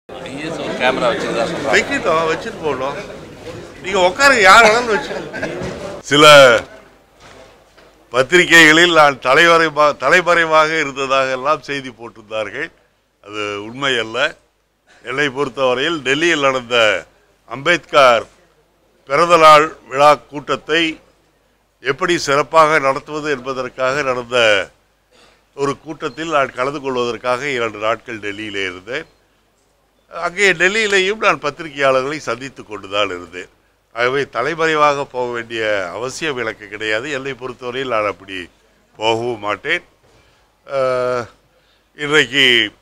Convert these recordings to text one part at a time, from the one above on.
DS ஒரு camera வச்சுருந்தா சொல்கிறாங்க வைக்கட்டும் வச்சுட்டு போகணும் நீங்க உட்காருங்க யார் வேணாலும் வச்சு சில பத்திரிகைகளில் நான் தலைவரை தலைமறைவாக இருந்ததாக எல்லாம் செய்தி போட்டிருந்தார்கள் அது உண்மை அல்ல என்னை பொறுத்தவரையில் டெல்லியில் நடந்த அம்பேத்கர் பிறந்த நாள் விழா கூட்டத்தை எப்படி சிறப்பாக நடத்துவது என்பதற்காக நடந்த ஒரு கூட்டத்தில் நான் கலந்து கொள்வதற்காக இரண்டு நாட்கள் டெல்லியிலே இருந்தேன் அங்கே டெல்லியிலேயும் நான் பத்திரிகையாளர்களை சந்தித்து கொண்டுதான் இருந்தேன் ஆகவே தலைமறைவாக போக வேண்டிய அவசியம் எனக்கு கிடையாது என்னை பொறுத்தவரையில் நான் அப்படி போகவும் மாட்டேன் அஹ், இன்றைக்கு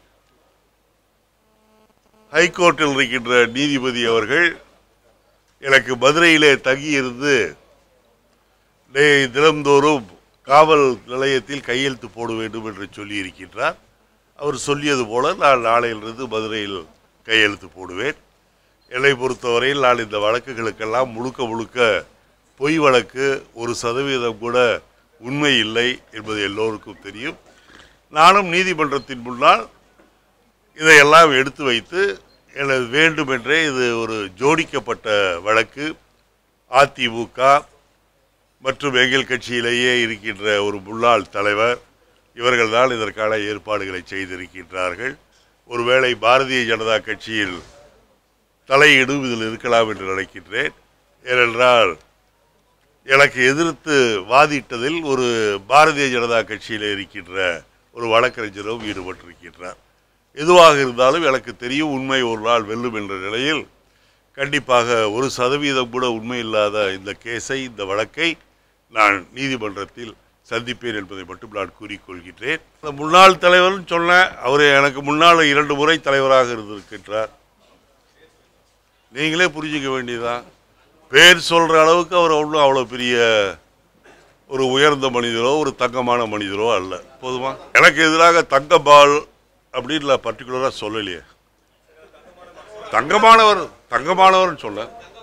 ஹைகோர்ட்டில் இருக்கின்ற நீதிபதி அவர்கள் எனக்கு மதுரையிலே தங்கியிருந்து டே- தினம்தோறும் காவல் நிலையத்தில் கையெழுத்து போட வேண்டும் என்று சொல்லி இருக்கின்றார் அவர் சொல்லியது போல நான் நாளையிலிருந்து மதுரையில் கையெழுத்து போடுவேன் என்னை பொறுத்தவரையில் நான் இந்த வழக்குகளுக்கெல்லாம் முழுக்க முழுக்க பொய் வழக்கு ஒரு சதவீதம் கூட உண்மை இல்லை என்பது எல்லோருக்கும் தெரியும் நானும் நீதிமன்றத்தின் முன்னால் இதையெல்லாம் எடுத்து வைத்து எனது வேண்டுமென்றே இது ஒரு ஜோடிக்கப்பட்ட வழக்கு அதிமுக மற்றும் எங்கள் கட்சியிலேயே இருக்கின்ற ஒரு முன்னாள் தலைவர் இவர்கள் தான் இதற்கான ஏற்பாடுகளை செய்திருக்கின்றார்கள் ஒருவேளை பாரதிய ஜனதா கட்சியில் தலையிடும் இதில் இருக்கலாம் என்று நினைக்கின்றேன் ஏனென்றால் எனக்கு எதிர்த்து வாதிட்டதில் ஒரு பாரதிய ஜனதா கட்சியில் இருக்கின்ற ஒரு வழக்கறிஞரும் ஈடுபட்டிருக்கின்றார் எதுவாக இருந்தாலும் எனக்கு தெரியும் உண்மை ஒரு நாள் வெல்லும் என்ற நிலையில் கண்டிப்பாக ஒரு சதவீதம் கூட உண்மை இல்லாத இந்த கேஸை இந்த வழக்கை நான் நீதிமன்றத்தில் சந்திப்பேன் என்பதை மட்டும் நான் கூறிக்கொள்கின்றேன் இந்த முன்னாள் தலைவர்னு சொன்னேன் அவர் எனக்கு முன்னால் இரண்டு முறை தலைவராக இருந்திருக்கின்றார் நீங்களே புரிஞ்சுக்க வேண்டியதுதான் பேர் சொல்கிற அளவுக்கு அவர் ஒன்றும் அவ்வளோ பெரிய ஒரு உயர்ந்த மனிதரோ ஒரு தங்கமான மனிதரோ அல்ல போதுமா எனக்கு எதிராக தங்கபால் அப்படின்னு நான் பர்டிகுலராக சொல்லலையே தங்கமானவர் தங்கமானவர்னு சொல்ல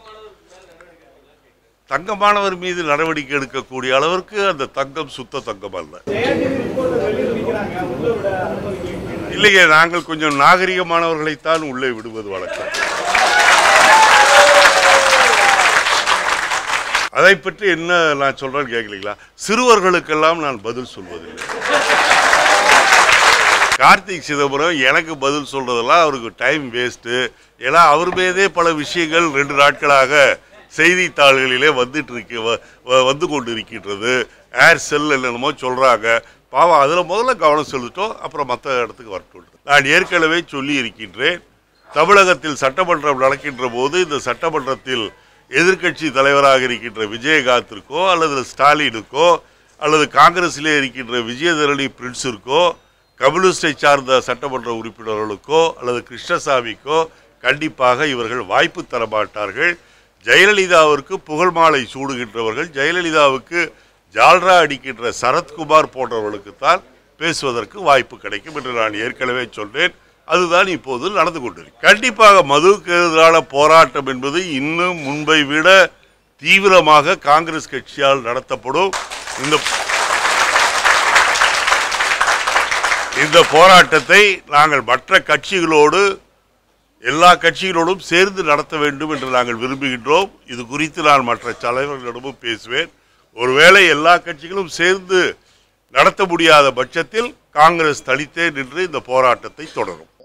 தங்கமானவர் மீது நடவடிக்கை எடுக்கக்கூடிய அளவிற்கு அந்த தங்கம் சுத்த தங்கம் அல்ல இல்லையே நாங்கள் கொஞ்சம் நாகரிகமானவர்களைத்தான் உள்ளே விடுவது வழக்கம் அதை பற்றி என்ன நான் சொல்றேன்னு கேட்கலீங்களா சிறுவர்களுக்கெல்லாம் நான் பதில் சொல்வதில்லை கார்த்திக் சிதம்பரம் எனக்கு பதில் சொல்றதெல்லாம் அவருக்கு டைம் வேஸ்ட்டு ஏன்னா அவர் மீதே பல விஷயங்கள் ரெண்டு நாட்களாக செய்தித்தாள்களிலே வந்துட்டு இருக்கு வ- வ- வந்து கொண்டு இருக்கின்றது ஏர் செல் என்னென்னமோ சொல்றாங்க பாவம் அதில் முதல்ல கவனம் செலுத்தோம் அப்புறம் மற்ற இடத்துக்கு வரட்டும் நான் ஏற்கனவே சொல்லி இருக்கின்றேன் தமிழகத்தில் சட்டமன்றம் நடக்கின்ற போது இந்த சட்டமன்றத்தில் எதிர்க்கட்சி தலைவராக இருக்கின்ற விஜயகாந்திற்கோ அல்லது ஸ்டாலினுக்கோ அல்லது காங்கிரஸிலே இருக்கின்ற விஜயதரணி பிரின்ஸிற்கோ கம்யூனிஸ்டை சார்ந்த சட்டமன்ற உறுப்பினர்களுக்கோ அல்லது கிருஷ்ணசாமிக்கோ கண்டிப்பாக இவர்கள் வாய்ப்பு தர மாட்டார்கள் ஜெயலலிதாவிற்கு புகழ் மாலை சூடுகின்றவர்கள் ஜெயலலிதாவுக்கு ஜால்ரா அடிக்கின்ற சரத்குமார் போன்றவர்களுக்குத்தான் பேசுவதற்கு வாய்ப்பு கிடைக்கும் என்று நான் ஏற்கனவே சொன்னேன் அதுதான் இப்போது நடந்து கொண்டிருக்கு கண்டிப்பாக மதுவுக்கு எதிரான போராட்டம் என்பது இன்னும் முன்பை விட தீவிரமாக காங்கிரஸ் கட்சியால் நடத்தப்படும் இந்த இந்த போராட்டத்தை நாங்கள் மற்ற கட்சிகளோடு எல்லா கட்சிகளோடும் சேர்ந்து நடத்த வேண்டும் என்று நாங்கள் விரும்புகின்றோம் இது குறித்து நான் மற்ற தலைவர்களிடமும் பேசுவேன் ஒருவேளை எல்லா கட்சிகளும் சேர்ந்து நடத்த முடியாத பட்சத்தில் காங்கிரஸ் தனித்தே நின்று இந்த போராட்டத்தை தொடரும்